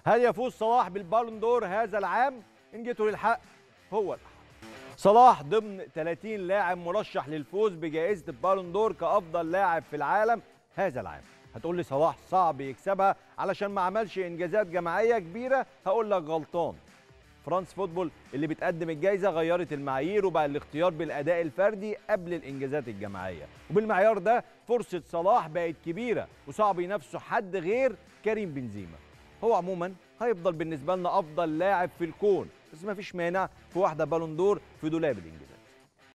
هل يفوز صلاح بالبالون دور هذا العام ان جيتوا للحق هو الأحق صلاح ضمن 30 لاعب مرشح للفوز بجائزه البالون دور كافضل لاعب في العالم هذا العام هتقول لي صلاح صعب يكسبها علشان ما عملش انجازات جماعيه كبيره هقول لك غلطان فرانس فوتبول اللي بتقدم الجائزه غيرت المعايير وبقى الاختيار بالاداء الفردي قبل الانجازات الجماعيه وبالمعيار ده فرصه صلاح بقت كبيره وصعب ينافسه حد غير كريم بنزيما هو عموما هيفضل بالنسبه لنا افضل لاعب في الكون بس ما فيش مانع في واحده بالون دور في دولاب الانجليزي